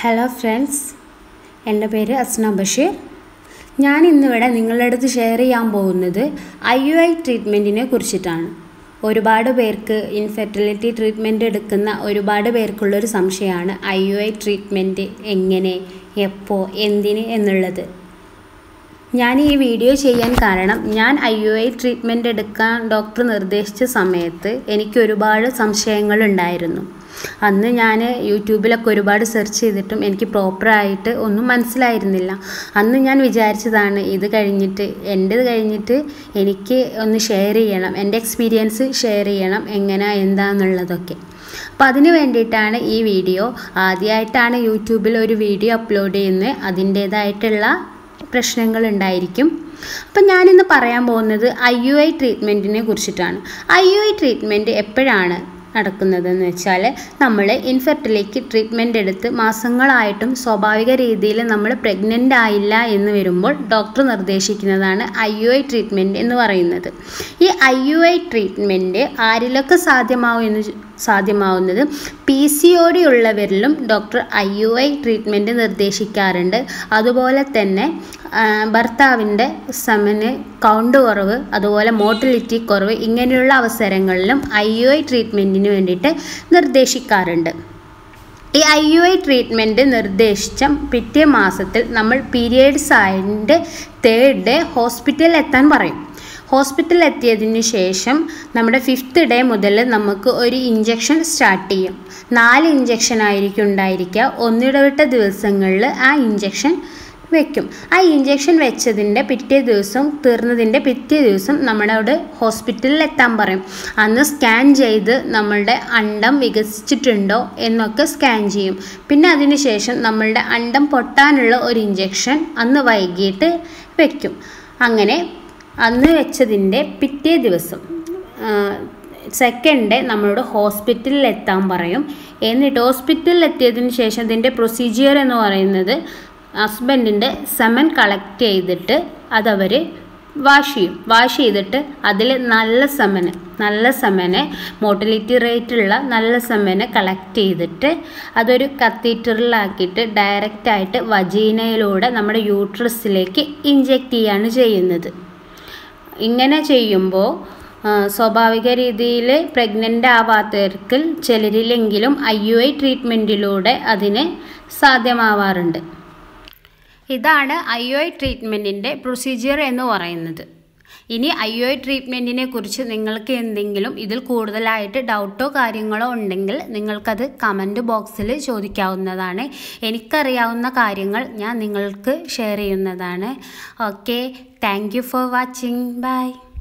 hello friends എൻ്റെ പേര് അസ്ന ബഷീർ ഞാൻ ഇന്നിവിടെ നിങ്ങളുടെ അടുത്ത് ഷെയർ ചെയ്യാൻ പോകുന്നത് ഐ യു ഐ ട്രീറ്റ്മെൻറ്റിനെ കുറിച്ചിട്ടാണ് ഒരുപാട് പേർക്ക് ഇൻഫെർട്ടിലിറ്റി ട്രീറ്റ്മെൻറ്റ് എടുക്കുന്ന ഒരുപാട് പേർക്കുള്ളൊരു സംശയമാണ് ഐ യു ഐ ട്രീറ്റ്മെൻറ്റ് എങ്ങനെ എപ്പോൾ എന്തിന് എന്നുള്ളത് ഞാൻ ഈ വീഡിയോ ചെയ്യാൻ കാരണം ഞാൻ ഐ യു ഐ ട്രീറ്റ്മെൻറ്റ് എടുക്കാൻ ഡോക്ടർ നിർദ്ദേശിച്ച സമയത്ത് എനിക്ക് ഒരുപാട് സംശയങ്ങളുണ്ടായിരുന്നു അന്ന് ഞാൻ യൂട്യൂബിലൊക്കെ ഒരുപാട് സെർച്ച് ചെയ്തിട്ടും എനിക്ക് പ്രോപ്പറായിട്ട് ഒന്നും മനസ്സിലായിരുന്നില്ല അന്ന് ഞാൻ വിചാരിച്ചതാണ് ഇത് കഴിഞ്ഞിട്ട് എൻ്റേത് കഴിഞ്ഞിട്ട് എനിക്ക് ഒന്ന് ഷെയർ ചെയ്യണം എൻ്റെ എക്സ്പീരിയൻസ് ഷെയർ ചെയ്യണം എങ്ങനെ എന്താണെന്നുള്ളതൊക്കെ അപ്പോൾ അതിന് വേണ്ടിയിട്ടാണ് ഈ വീഡിയോ ആദ്യമായിട്ടാണ് യൂട്യൂബിൽ ഒരു വീഡിയോ അപ്ലോഡ് ചെയ്യുന്നത് അതിൻ്റേതായിട്ടുള്ള പ്രശ്നങ്ങൾ ഉണ്ടായിരിക്കും അപ്പം ഞാനിന്ന് പറയാൻ പോകുന്നത് ഐ യു ഐ ട്രീറ്റ്മെൻറ്റിനെ കുറിച്ചിട്ടാണ് ഐ യു ഐ ട്രീറ്റ്മെൻറ്റ് എപ്പോഴാണ് നടക്കുന്നതെന്ന് വെച്ചാൽ നമ്മൾ ഇൻഫെർട്ടിലിറ്റി ട്രീറ്റ്മെൻറ്റ് എടുത്ത് മാസങ്ങളായിട്ടും സ്വാഭാവിക രീതിയിൽ നമ്മൾ പ്രഗ്നൻ്റ് ആയില്ല എന്ന് വരുമ്പോൾ ഡോക്ടർ നിർദ്ദേശിക്കുന്നതാണ് ഐ യു ഐ ട്രീറ്റ്മെൻറ്റ് എന്ന് പറയുന്നത് ഈ ഐ യു ഐ ട്രീറ്റ്മെൻറ്റ് ആരിലൊക്കെ സാധ്യമാവും എന്ന് സാധ്യമാവുന്നത് പി സി ഒ ഡി ഉള്ളവരിലും doctor I U I treatment നിർദ്ദേശിക്കാറുണ്ട് അതുപോലെ തന്നെ ഭർത്താവിൻ്റെ സമന് കൗണ്ട് കുറവ് അതുപോലെ മോട്ടിലിറ്റി കുറവ് ഇങ്ങനെയുള്ള അവസരങ്ങളിലും ഐ യു ഐ ട്രീറ്റ്മെൻറ്റിന് വേണ്ടിയിട്ട് നിർദ്ദേശിക്കാറുണ്ട് ഈ ഐ യു ഐ ട്രീറ്റ്മെൻറ്റ് നിർദ്ദേശിച്ച പിറ്റേ മാസത്തിൽ നമ്മൾ പീരിയഡ്സ് ആയതിൻ്റെ തേർഡ് ഡേ ഹോസ്പിറ്റലിൽ എത്താൻ പറയും ഹോസ്പിറ്റലിൽ എത്തിയതിന് ശേഷം നമ്മുടെ ഫിഫ്ത്ത് ഡേ മുതൽ നമുക്ക് ഒരു ഇഞ്ചക്ഷൻ സ്റ്റാർട്ട് ചെയ്യും നാല് ഇഞ്ചക്ഷൻ ആയിരിക്കും ഉണ്ടായിരിക്കുക ഒന്നിടവിട്ട ദിവസങ്ങളിൽ ആ ഇഞ്ചക്ഷൻ വെക്കും ആ ഇഞ്ചക്ഷൻ വെച്ചതിൻ്റെ പിറ്റേ ദിവസം തീർന്നതിൻ്റെ പിറ്റേ ദിവസം നമ്മളോട് ഹോസ്പിറ്റലിൽ എത്താൻ പറയും അന്ന് സ്കാൻ ചെയ്ത് നമ്മളുടെ അണ്ടം വികസിച്ചിട്ടുണ്ടോ എന്നൊക്കെ സ്കാൻ ചെയ്യും പിന്നെ അതിന് ശേഷം നമ്മളുടെ അണ്ടം പൊട്ടാനുള്ള ഒരു ഇഞ്ചക്ഷൻ അന്ന് വൈകിട്ട് വെക്കും അങ്ങനെ അന്ന് വെച്ചതിൻ്റെ പിറ്റേ ദിവസം സെക്കൻഡ് ഡേ നമ്മളോട് ഹോസ്പിറ്റലിൽ എത്താൻ പറയും എന്നിട്ട് ഹോസ്പിറ്റലിൽ എത്തിയതിന് ശേഷം ഇതിൻ്റെ പ്രൊസീജിയർ എന്ന് പറയുന്നത് ഹസ്ബൻഡിൻ്റെ സെമൻ കളക്ട് ചെയ്തിട്ട് അതവർ വാഷ് ചെയ്യും വാഷ് ചെയ്തിട്ട് അതിൽ നല്ല സെമന് നല്ല സെമന് മോട്ടിലിറ്റി റേറ്റുള്ള നല്ല സെമന് കളക്ട് ചെയ്തിട്ട് അതൊരു കത്തീറ്ററിലാക്കിയിട്ട് ഡയറക്റ്റായിട്ട് വജീനയിലൂടെ നമ്മുടെ യൂട്രസിലേക്ക് ഇഞ്ചെക്റ്റ് ചെയ്യാണ് ചെയ്യുന്നത് ഇങ്ങനെ ചെയ്യുമ്പോൾ സ്വാഭാവിക രീതിയിൽ പ്രഗ്നൻ്റ് ആവാത്തവർക്ക് ചിലരിലെങ്കിലും ഐ യു ഐ ട്രീറ്റ്മെൻറ്റിലൂടെ അതിന് സാധ്യമാവാറുണ്ട് ഇതാണ് ഐ യു ഐ ട്രീറ്റ്മെൻറ്റിൻ്റെ പ്രൊസീജിയർ എന്ന് പറയുന്നത് ഇനി ഐ യു ഐ ട്രീറ്റ്മെൻറ്റിനെ കുറിച്ച് നിങ്ങൾക്ക് എന്തെങ്കിലും ഇതിൽ കൂടുതലായിട്ട് ഡൗട്ടോ കാര്യങ്ങളോ ഉണ്ടെങ്കിൽ നിങ്ങൾക്കത് കമൻറ്റ് ബോക്സിൽ ചോദിക്കാവുന്നതാണ് എനിക്കറിയാവുന്ന കാര്യങ്ങൾ ഞാൻ നിങ്ങൾക്ക് ഷെയർ ചെയ്യുന്നതാണ് okay thank you for watching by